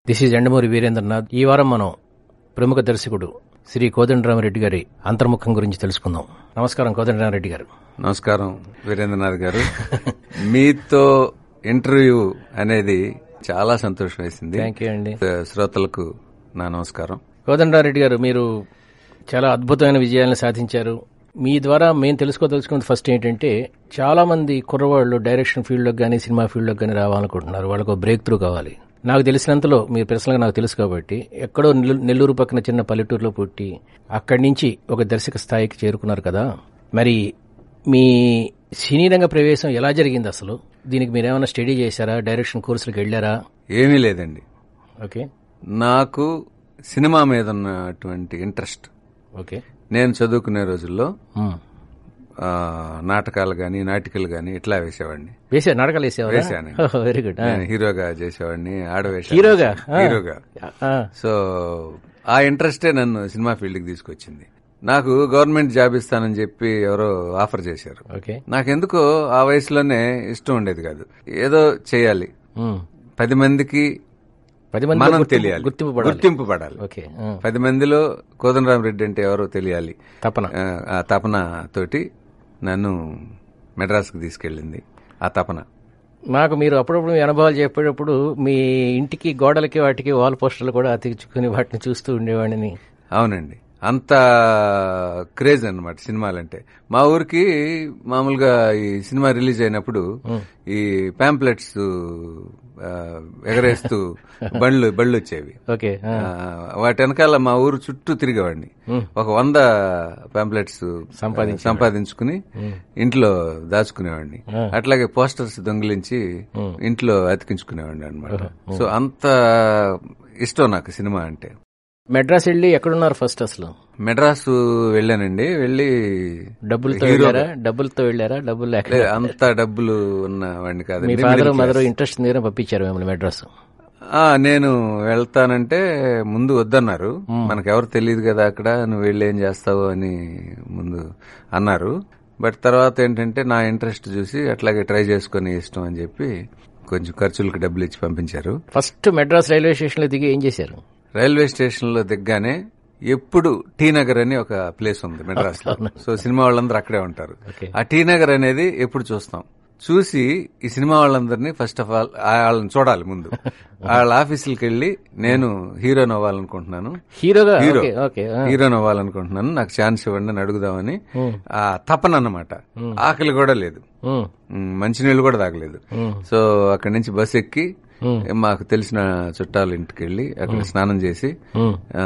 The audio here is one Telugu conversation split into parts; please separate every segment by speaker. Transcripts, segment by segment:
Speaker 1: దిస్ ఈజ్ ఎండమూరి వీరేంద్రనాథ్ ఈ వారం మనం ప్రముఖ దర్శకుడు శ్రీ కోదండరామరెడ్డి గారి అంతర్ముఖం గురించి తెలుసుకుందాం నమస్కారం కోదండరామరెడ్డి గారు
Speaker 2: నమస్కారం వీరేంద్రనాథ్ గారు మీతో ఇంటర్వ్యూ అనేది చాలా సంతోషం వేసింది
Speaker 1: థ్యాంక్ యూ అండి
Speaker 2: శ్రోతలకు నా నమస్కారం
Speaker 1: కోదండరామరెడ్డి గారు మీరు చాలా అద్భుతమైన విజయాలను సాధించారు మీ ద్వారా మేము తెలుసుకోదలుచుకున్నది ఫస్ట్ ఏంటంటే చాలా మంది కుర్రవాళ్ళు డైరెక్షన్ ఫీల్డ్లోకి కానీ సినిమా ఫీల్డ్లోకి కానీ రావాలనుకుంటున్నారు వాళ్ళకు బ్రేక్ త్రూ కావాలి నాకు తెలిసినంతలో మీరు పర్సనల్గా నాకు తెలుసు కాబట్టి ఎక్కడో నెల్లూ- నెల్లూరు పక్కన చిన్న పల్లెటూరులో పుట్టి అక్కడి నుంచి ఒక దర్శక స్థాయికి చేరుకున్నారు కదా మరి మీ సినీ రంగ ప్రవేశం ఎలా జరిగింది అసలు దీనికి మీరు ఏమైనా స్టడీ చేశారా డైరెక్షన్ కోర్సులకు వెళ్ళారా
Speaker 2: ఏమీ లేదండి
Speaker 1: ఓకే
Speaker 2: నాకు సినిమా మీద ఉన్నటువంటి ఇంట్రెస్ట్
Speaker 1: ఓకే
Speaker 2: నేను చదువుకునే రోజుల్లో
Speaker 1: మ్మ్.
Speaker 2: ఆ, నాటకాలు గాని నాటికలు గాని ఇట్లా వేసేవాడిని
Speaker 1: వేసారు నాటకాలు వేసేవారా
Speaker 2: వేశాను.
Speaker 1: వెరీ గుడ్
Speaker 2: నేను హీరోగా చేసేవాడిని ఆడవేష
Speaker 1: హీరోగా? ఆ.
Speaker 2: హీరోగా సో ఆ ఇంట్రెస్టే నన్ను సినిమా ఫీల్డ్ కి తీసుకొచ్చింది నాకు గవర్నమెంట్ జాబ్ ఇస్తానని చెప్పి ఎవరో ఆఫర్ చేశారు
Speaker 1: ఓకే
Speaker 2: నాకెందుకో ఆ వయసులోనే ఇష్టం ఉండేది కాదు ఏదో చేయాలి
Speaker 1: మ్మ్.
Speaker 2: పది మందికి
Speaker 1: పది మంది
Speaker 2: మనం
Speaker 1: గుర్తింపు-
Speaker 2: తెలియాలి
Speaker 1: గుర్తింపు పడాలి
Speaker 2: గుర్తింపు పడాలి
Speaker 1: ఓకే ఆ.
Speaker 2: పది మందిలో కోదండరామరెడ్డి అంటే ఎవరో తెలియాలి
Speaker 1: తపన
Speaker 2: ఆ, ఆ తపన తోటి నన్ను మెడ్రాస్కి తీసుకెళ్ళింది ఆ తపన
Speaker 1: నాకు మీరు అప్పుడప్పుడు మీ అనుభవాలు చెప్పేటప్పుడు మీ ఇంటికి గోడలకి వాటికి వాల్ పోస్టర్లు కూడా అతికించుకుని వాటిని చూస్తూ ఉండేవాడిని
Speaker 2: అవునండి అంత క్రేజ్ అన్నమాట సినిమాలంటే మా ఊరికి మామూలుగా ఈ సినిమా రిలీజ్ అయినప్పుడు ఈ పాంప్లెట్స్ ఎగరేస్తూ బండ్లు బళ్ళు వచ్చేవి
Speaker 1: ఓకే ఆ.
Speaker 2: ఆ, వాటి వెనకాల మా ఊరు చుట్టూ తిరిగేవాడిని ఒక వంద పాంప్లెట్స్ సంపాదించుకుని ఇంట్లో దాచుకునేవాడిని అట్లాగే పోస్టర్స్ దొంగిలించి ఇంట్లో అతికించుకునేవాడిని అనమాట సో అంత ఇష్టం నాకు సినిమా అంటే
Speaker 1: మెడ్రాస్ వెళ్ళి ఎక్కడున్నారు ఫస్ట్ అసలు
Speaker 2: మెడ్రాసు వెళ్ళానండి వెళ్ళి
Speaker 1: డబ్బులతో వెళ్ళారా డబ్బులతో వెళ్ళారా డబ్బులు లేక
Speaker 2: లే, అంత డబ్బులు ఉన్న వాడిని
Speaker 1: మీ
Speaker 2: కాదండి
Speaker 1: ఫాదర్ మదర్ ఇంట్రెస్ట్ మీద పంపించారు మిమ్మల్ని మెడ్రాస్
Speaker 2: ఆ, నేను వెళ్తానంటే ముందు వద్దన్నారు మనకెవరు తెలియదు కదా అక్కడ నువ్వు వెళ్ళి ఏం చేస్తావు అని ముందు అన్నారు బట్ తర్వాత ఏంటంటే నా ఇంట్రెస్ట్ చూసి అట్లాగే ట్రై చేసుకొని ఇష్టం అని చెప్పి కొంచెం ఖర్చులకు డబ్బులు ఇచ్చి పంపించారు
Speaker 1: ఫస్ట్ మెడ్రాస్ రైల్వే స్టేషన్ లో దిగి ఏం చేశారు
Speaker 2: రైల్వే స్టేషన్ లో దిగ్గానే ఎప్పుడు టీ నగర్ అని ఒక ప్లేస్ ఉంది మెడ్రాస్ లో సో సినిమా వాళ్ళందరూ అక్కడే ఉంటారు
Speaker 1: Okay.
Speaker 2: ఆ టీ నగర్ అనేది ఎప్పుడు చూస్తాం చూసి ఈ సినిమా వాళ్ళందరినీ ఫస్ట్ ఆఫ్ ఆల్ వాళ్ళని చూడాలి ముందు వాళ్ళ ఆఫీసులకి వెళ్ళి నేను హీరోని అవ్వాలనుకుంటున్నాను
Speaker 1: హీరోగా
Speaker 2: హీరో
Speaker 1: ఓకే ఓకే ఆ.
Speaker 2: హీరోని అవ్వాలనుకుంటున్నాను నాకు ఛాన్స్ ఇవ్వండి అని అడుగుదామని ఆ తపన అన్నమాట ఆకలి కూడా లేదు
Speaker 1: మ్మ్.
Speaker 2: ఉమ్, మంచినీళ్ళు కూడా తాగలేదు సో అక్కడి నుంచి బస్ ఎక్కి మాకు తెలిసిన చుట్టాల ఇంటికి వెళ్ళి అక్కడ స్నానం చేసి
Speaker 1: మ్మ్.
Speaker 2: ఆ,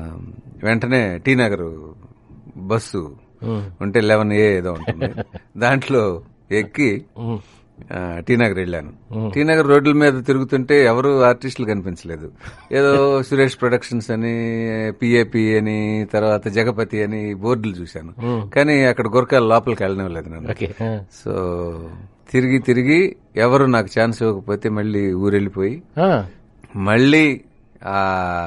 Speaker 2: వెంటనే టీ నగర్ బస్సు ఉంటే లెవెన్ ఏ ఏదో ఉంటుంది దాంట్లో ఎక్కి
Speaker 1: మ్మ్.
Speaker 2: ఆ, టీ నగర్ వెళ్ళాను టీ నగర్ రోడ్ల మీద తిరుగుతుంటే ఎవరు ఆర్టిస్టులు కనిపించలేదు ఏదో సురేష్ ప్రొడక్షన్స్ అని పిఏపి అని తర్వాత జగపతి అని బోర్డులు చూశాను కానీ అక్కడ గురకాల లోపలికి వెళ్ళనివ్వలేదు నన్ను
Speaker 1: ఓకే ఆ.
Speaker 2: సో తిరిగి తిరిగి ఎవరు నాకు ఛాన్స్ ఇవ్వకపోతే మళ్ళీ ఊరెళ్ళిపోయి
Speaker 1: ఆ.
Speaker 2: మళ్ళీ ఆ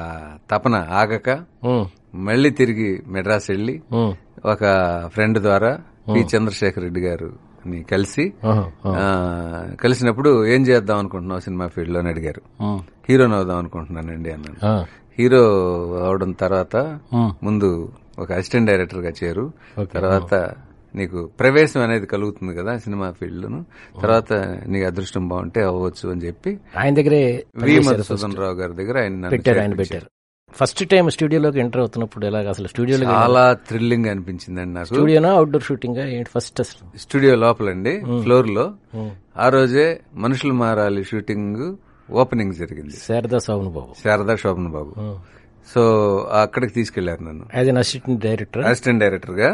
Speaker 2: తపన ఆగక
Speaker 1: మ్మ్.
Speaker 2: మళ్ళీ తిరిగి మెడ్రాస్ వెళ్ళి
Speaker 1: మ్మ్.
Speaker 2: ఒక ఫ్రెండ్ ద్వారా పి చంద్రశేఖర్ రెడ్డి గారు ని కలిసి
Speaker 1: ఆహా.
Speaker 2: ఆ, కలిసినప్పుడు ఏం చేద్దాం అనుకుంటున్నావు సినిమా ఫీల్డ్ లో అని అడిగారు
Speaker 1: మ్మ్.
Speaker 2: హీరోని అవుదాం అనుకుంటున్నానండి అన్నాను
Speaker 1: ఆ.
Speaker 2: హీరో అవడం తర్వాత
Speaker 1: మ్మ్.
Speaker 2: ముందు ఒక అసిస్టెంట్ డైరెక్టర్ గా చేరు తర్వాత నీకు ప్రవేశం అనేది కలుగుతుంది కదా సినిమా ఫీల్డ్ లోను తర్వాత నీకు అదృష్టం బాగుంటే అవ్వచ్చు అని చెప్పి
Speaker 1: ఆయన దగ్గరే
Speaker 2: వి మధుసూదన్ రావు గారి దగ్గర ఆయన నన్ను
Speaker 1: పెట్టారు ఆయన
Speaker 2: చేర్పించారు.
Speaker 1: పెట్టారు ఫస్ట్ టైం స్టూడియోలోకి ఎంటర్ అవుతున్నప్పుడు ఎలాగ అసలు స్టూడియోలో
Speaker 2: చాలా థ్రిల్లింగ్ అనిపించిందండి నాకు
Speaker 1: స్టూడియోనా అవుట్డోర్ షూటింగ్ ఏంటి ఫస్ట్ అసలు
Speaker 2: స్టూడియో లోపలండి ఫ్లోర్ లో ఆ రోజే మనుషులు మారాలి షూటింగ్ ఓపెనింగ్ జరిగింది
Speaker 1: శారదా సోమన్ బాబు
Speaker 2: శారదా శోభన్ బాబు సో అక్కడికి తీసుకెళ్లారు నన్ను
Speaker 1: as an assistant director
Speaker 2: assistant director గా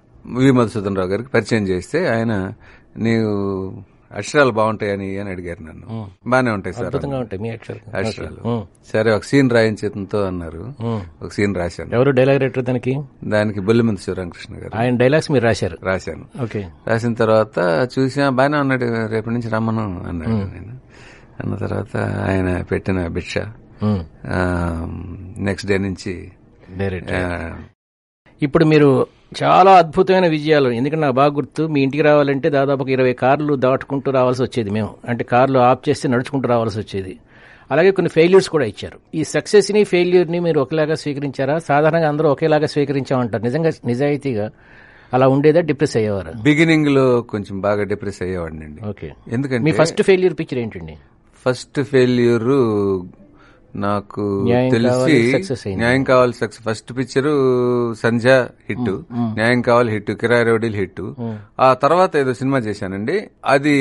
Speaker 2: వి మధుసూదన్ రావు గారికి పరిచయం చేస్తే ఆయన నీవు అక్షరాలు బాగుంటాయని అని అడిగారు నన్ను బానే ఉంటాయి సార్
Speaker 1: అద్భుతంగా ఉంటాయి మీ యాక్చువల్
Speaker 2: అక్షరాలు సరే ఒక సీన్ రాయించేతంతో అన్నారు ఒక సీన్ రాశాను
Speaker 1: ఎవరు డైలాగ్ రైటర్ దానికి
Speaker 2: దానికి బొల్లిమంది శివరామకృష్ణ గారు
Speaker 1: ఆయన డైలాగ్స్ మీరు రాశారు
Speaker 2: రాశాను
Speaker 1: ఓకే
Speaker 2: రాసిన తర్వాత చూసా బాగానే ఉన్నాడు రేపటి నుంచి రమ్మను అన్నాడు నేను అన్న తర్వాత ఆయన పెట్టిన భిక్ష నెక్స్ట్ డే నుంచి
Speaker 1: డైరెక్టర్
Speaker 2: ఆ,
Speaker 1: ఇప్పుడు మీరు చాలా అద్భుతమైన విజయాలు ఎందుకంటే నాకు బాగా గుర్తు మీ ఇంటికి రావాలంటే దాదాపు ఒక ఇరవై కార్లు దాటుకుంటూ రావాల్సి వచ్చేది మేము అంటే కార్లు ఆఫ్ చేస్తే నడుచుకుంటూ రావాల్సి వచ్చేది అలాగే కొన్ని ఫెయిల్యూర్స్ కూడా ఇచ్చారు ఈ సక్సెస్ని ఫెయిల్యూర్ని మీరు ఒకేలాగా స్వీకరించారా సాధారణంగా అందరూ ఒకేలాగా స్వీకరించామంటారు నిజంగా నిజాయితీగా అలా ఉండేదా డిప్రెస్ అయ్యేవారా
Speaker 2: బిగినింగ్ లో కొంచెం బాగా డిప్రెస్ అయ్యేవాడిని అండి
Speaker 1: ఓకే మీ
Speaker 2: ఎందుకంటే
Speaker 1: ఫస్ట్ ఫెయిల్యూర్ పిక్చర్ ఏంటండి
Speaker 2: ఫస్ట్ ఫెయిల్యూర్ నాకు
Speaker 1: న్యాయం
Speaker 2: తెలిసి
Speaker 1: కావాలి, success అయింది.
Speaker 2: Nyayam Kavali success first picture Sandhya hit Nyayam Kavali hit కిరాయి రౌడీలు హిట్ ఆ తర్వాత ఏదో సినిమా చేశానండి అది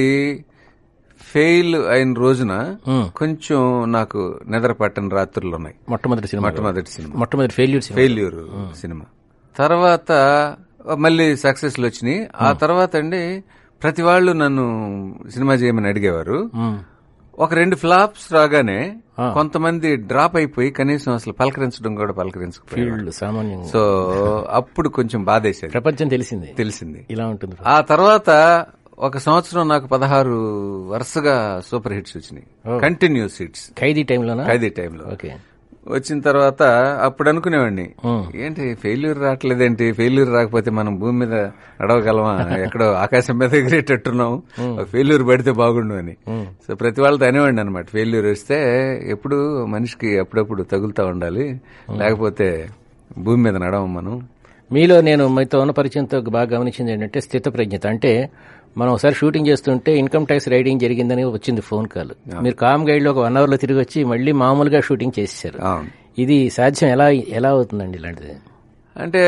Speaker 2: ఫెయిల్ అయిన రోజున కొంచెం నాకు నిద్ర పట్టని రాత్రులు ఉన్నాయి
Speaker 1: మొట్టమొదటి సినిమా
Speaker 2: మొట్టమొదటి సినిమా
Speaker 1: మొట్టమొదటి ఫెయిల్యూర్ సినిమా
Speaker 2: ఫెయిల్యూర్ సినిమా తర్వాత మళ్ళీ సక్సెస్లు వచ్చినాయి ఆ తర్వాత అండి ప్రతి వాళ్ళు నన్ను సినిమా చేయమని అడిగేవారు
Speaker 1: మ్మ్.
Speaker 2: ఒక రెండు ఫ్లాప్స్ రాగానే కొంతమంది డ్రాప్ అయిపోయి కనీసం అసలు పలకరించడం కూడా పలకరించకపోయారు
Speaker 1: ఫీల్డ్ సామాన్యంగా
Speaker 2: సో అప్పుడు కొంచెం బాధేసేది
Speaker 1: ప్రపంచం తెలిసింది
Speaker 2: తెలిసింది
Speaker 1: ఇలా ఉంటుంది
Speaker 2: ఆ తర్వాత ఒక సంవత్సరం నాకు పదహారు వరుసగా సూపర్ హిట్స్ వచ్చినాయి కంటిన్యూస్ హిట్స్
Speaker 1: ఖైదీ టైంలోనా
Speaker 2: ఖైదీ టైంలో
Speaker 1: ఓకే
Speaker 2: వచ్చిన తర్వాత అప్పుడు అనుకునేవాడిని ఏంటి ఫెయిల్యూర్ రావట్లేదేంటి ఫెయిల్యూర్ రాకపోతే మనం భూమి మీద నడవగలమా ఎక్కడో ఆకాశం మీద ఎగిరేటట్టున్నాం ఫెయిల్యూర్ పడితే బాగుండు అని సో ప్రతి వాళ్ళతో అనేవాడిని అనమాట ఫెయిల్యూర్ వస్తే ఎప్పుడు మనిషికి అప్పుడప్పుడు తగులుతా ఉండాలి లేకపోతే భూమి మీద నడవం మనం
Speaker 1: మీలో నేను మీతో ఉన్న పరిచయంతో బాగా గమనించింది ఏంటంటే స్థిత ప్రజ్ఞత అంటే మనం ఒకసారి షూటింగ్ చేస్తుంటే ఇన్కమ్ ట్యాక్స్ రైడింగ్ జరిగిందని వచ్చింది ఫోన్ కాల్ మీరు కామ్ గైడ్ లో ఒక వన్ అవర్ లో తిరిగి వచ్చి మళ్ళీ మామూలుగా షూటింగ్ చేసేసారు
Speaker 2: అవును
Speaker 1: ఇది సాధ్యం ఎలా ఎలా అవుతుందండి ఇలాంటిది
Speaker 2: అంటే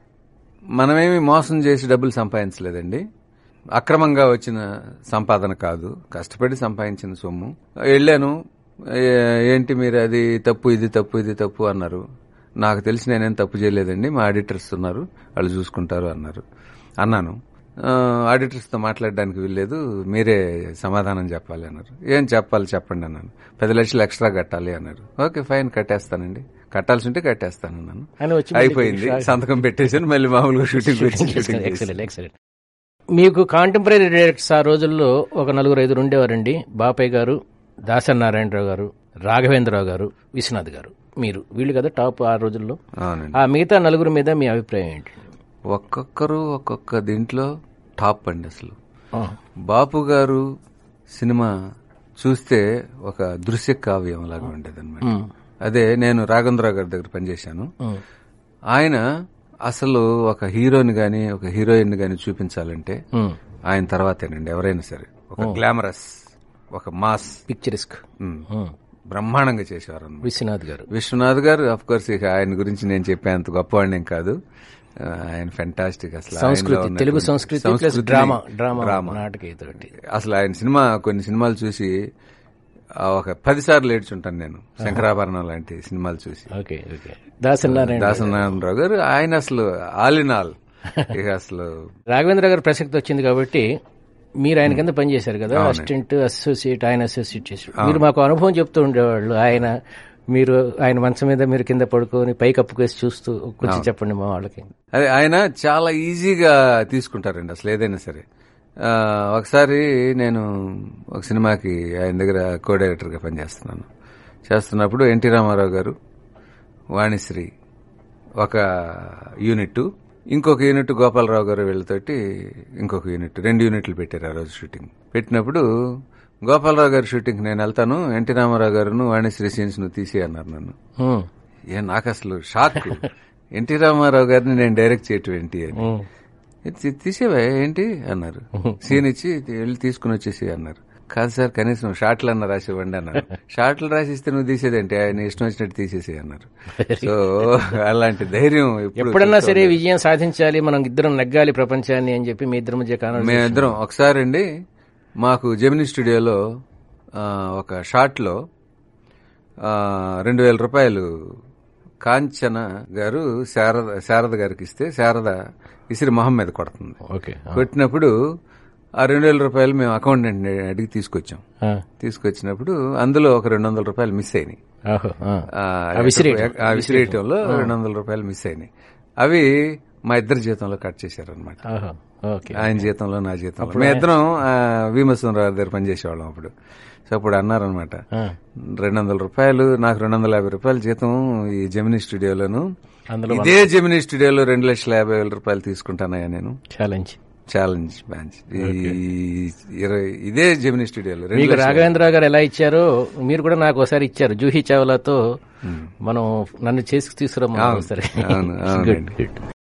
Speaker 2: మనమేమి మోసం చేసి డబ్బులు సంపాదించలేదండి అక్రమంగా వచ్చిన సంపాదన కాదు కష్టపడి సంపాదించిన సొమ్ము వెళ్ళాను ఏ- ఏంటి మీరు అది తప్పు ఇది తప్పు ఇది తప్పు అన్నారు నాకు తెలిసి నేనేం తప్పు చేయలేదండి మా ఆడిటర్స్ ఉన్నారు వాళ్ళు చూసుకుంటారు అన్నారు అన్నాను ఆ, ఆడిటర్స్తో మాట్లాడడానికి వీల్లేదు మీరే సమాధానం చెప్పాలి అన్నారు ఏం చెప్పాలి చెప్పండి అన్నాను పది లక్షలు ఎక్స్ట్రా కట్టాలి అన్నారు ఓకే ఫైన్ కట్టేస్తానండి కట్టాల్సి ఉంటే కట్టేస్తాను అన్నాను
Speaker 1: అని వచ్చి
Speaker 2: అయిపోయింది సంతకం పెట్టేసాను మళ్ళీ మామూలుగా షూటింగ్ షూటింగ్ చేసి
Speaker 1: ఎక్సలెంట్ ఎక్సలెంట్ మీకు కాంటెంపరీ డైరెక్టర్స్ ఆ రోజుల్లో ఒక నలుగురు ఐదుగురు ఉండేవారండి బాపయ్య గారు దాసరి నారాయణరావు గారు రాఘవేంద్రరావు గారు విశ్వనాథ్ గారు మీరు వీళ్ళు కదా టాప్ ఆ రోజుల్లో
Speaker 2: అవునండి
Speaker 1: ఆ మిగతా నలుగురు మీద మీ అభిప్రాయం ఏంటి
Speaker 2: ఒక్కొక్కరు ఒక్కొక్క దీంట్లో టాప్ అండి అసలు బాపు గారు సినిమా చూస్తే ఒక దృశ్య కావ్యం లాగా ఉండేది అనమాట అదే నేను రాఘవేంద్రరావు గారి దగ్గర పనిచేశాను ఆయన అసలు ఒక హీరోని గాని ఒక హీరోయిన్ గాని చూపించాలంటే ఆయన తర్వాతేనండి ఎవరైనా సరే ఒక గ్లామరస్ ఒక మాస్
Speaker 1: పిక్చరిస్క్
Speaker 2: ఉమ్, బ్రహ్మాండంగా చేసేవారు అన్నమాట
Speaker 1: విశ్వనాథ్ గారు
Speaker 2: విశ్వనాథ్ గారు అఫ్ కోర్స్ ఇక ఆయన గురించి నేను చెప్పేంత గొప్పవాడిని కాదు ఆ, ఆయన ఫెంటాస్టిక్ అసలు ఆయనలో
Speaker 1: సంస్కృతి
Speaker 2: ఉన్నటువంటి
Speaker 1: తెలుగు సంస్కృతి ప్లస్
Speaker 2: సంస్కృతిని-
Speaker 1: డ్రామా డ్రామా
Speaker 2: డ్రామా
Speaker 1: నాటకీయతోటి
Speaker 2: అసలు ఆయన సినిమా కొన్ని సినిమాలు చూసి ఆ, ఒక పది సార్లు ఏడ్చుంటాను నేను శంకరాభరణం లాంటి సినిమాలు చూసి
Speaker 1: ఓకే ఓకే దాసరి నారాయణ
Speaker 2: దాసనారాయణరావు గారు ఆయన అసలు ఆల్ ఇన్ ఆల్ ఇక అసలు
Speaker 1: రాఘవేంద్ర గారి ప్రసక్తి వచ్చింది కాబట్టి మీరు ఆయన కింద పనిచేశారు కదా అసిస్టెంట్ అసోసియేట్ ఆయన అసోసియేట్ చేశారు మీరు మాకు అనుభవం చెప్తూ ఉండేవాళ్ళు ఆయన మీరు ఆయన మంచం మీద మీరు కింద పడుకొని పై కప్పుకేసి చూస్తూ కొంచెం చెప్పండి మా వాళ్ళకి
Speaker 2: అదే ఆయన చాలా ఈజీగా తీసుకుంటారండి అసలు ఏదైనా సరే ఆ, ఒకసారి నేను ఒక సినిమాకి ఆయన దగ్గర కో డైరెక్టర్గా పనిచేస్తున్నాను చేస్తున్నప్పుడు ఎన్టీ రామారావు గారు వాణిశ్రీ ఒక యూనిట్ ఇంకొక యూనిట్ గోపాలరావు గారు వీళ్ళతోటి ఇంకొక యూనిట్ రెండు యూనిట్లు పెట్టారు ఆ రోజు షూటింగ్ పెట్టినప్పుడు గోపాలరావు గారి షూటింగ్ నేను వెళ్తాను ఎన్టీ రామారావు గారును వాణిశ్రీ సీన్స్ నువ్వు తీసి అన్నారు నన్ను
Speaker 1: హ్మ్.
Speaker 2: ఏ నాకు అసలు షాక్ ఎన్టీ రామారావు గారిని నేను డైరెక్ట్ చేయటం ఏంటి అని
Speaker 1: హ్మ్.
Speaker 2: "ఇది తీసేవా ఏంటి అన్నారు సీన్ ఇచ్చి వెళ్ళి తీసుకుని వచ్చేసి అన్నారు కాదు సార్ కనీసం షార్ట్లు అన్న రాసి ఇవ్వండి అన్నారు షార్ట్లు రాసి ఇస్తే నువ్వు తీసేదేంటి ఆయన ఇష్టం వచ్చినట్టు తీసేసి అన్నారు సో అలాంటి ధైర్యం ఎప్పుడు
Speaker 1: ఎప్పుడన్నా సరే విజయం సాధించాలి మనం ఇద్దరం నెగ్గాలి ప్రపంచాన్ని అని చెప్పి మీ ఇద్దరి మధ్య కారణం
Speaker 2: మేమిద్దరం ఒకసారి అండి మాకు జెమిని స్టూడియోలో ఆ, ఒక షార్ట్లో రెండు వేల రూపాయలు కాంచన గారు శారద శారద గారికి ఇస్తే శారద ఇసిరి మొహం మీద కొడుతుంది
Speaker 1: ఓకే
Speaker 2: కొట్టినప్పుడు ఆ రెండు వేల రూపాయలు మేము అకౌంటెంట్ అడిగి తీసుకొచ్చాం
Speaker 1: ఆ.
Speaker 2: తీసుకొచ్చినప్పుడు అందులో ఒక రెండు వందల రూపాయలు మిస్ అయినాయి
Speaker 1: ఆహో. ఆ.
Speaker 2: ఆ,
Speaker 1: ఆ విసిరేయటం.
Speaker 2: ఆ విసిరేయటంలో రెండు వందల రూపాయలు మిస్ అయినాయి అవి మా ఇద్దరి జీతంలో కట్ చేశారనమాట
Speaker 1: ఆహా, ఓకే
Speaker 2: ఆయన జీతంలో నా జీతంలో మేమిద్దరం భీమసంరావు దగ్గర పనిచేసేవాళ్ళం అప్పుడు సో అప్పుడు అన్నారనమాట
Speaker 1: ఆ,
Speaker 2: రెండు వందల రూపాయలు నాకు రెండు వందల యాభై రూపాయల జీతం ఈ జమినీ స్టూడియోలోను
Speaker 1: అందులో
Speaker 2: ఇదే జమినీ స్టూడియోలో రెండు లక్షల యాభై వేల రూపాయలు తీసుకుంటానయ్యా నేను
Speaker 1: ఛాలెంజ్
Speaker 2: ఛాలెంజ్ బ్యాచ్ ఈ ఇరవై ఇదే జమినీ స్టూడియోలో రెండు
Speaker 1: మీకు రాఘవేంద్ర గారు ఎలా ఇచ్చారో మీరు కూడా నాకు ఒకసారి ఇచ్చారు జూహీ చావ్లాతో మనం నన్ను చేసి తీసుకురమ్మన్నారు సరే
Speaker 2: అవును, అవునండి.
Speaker 1: Good good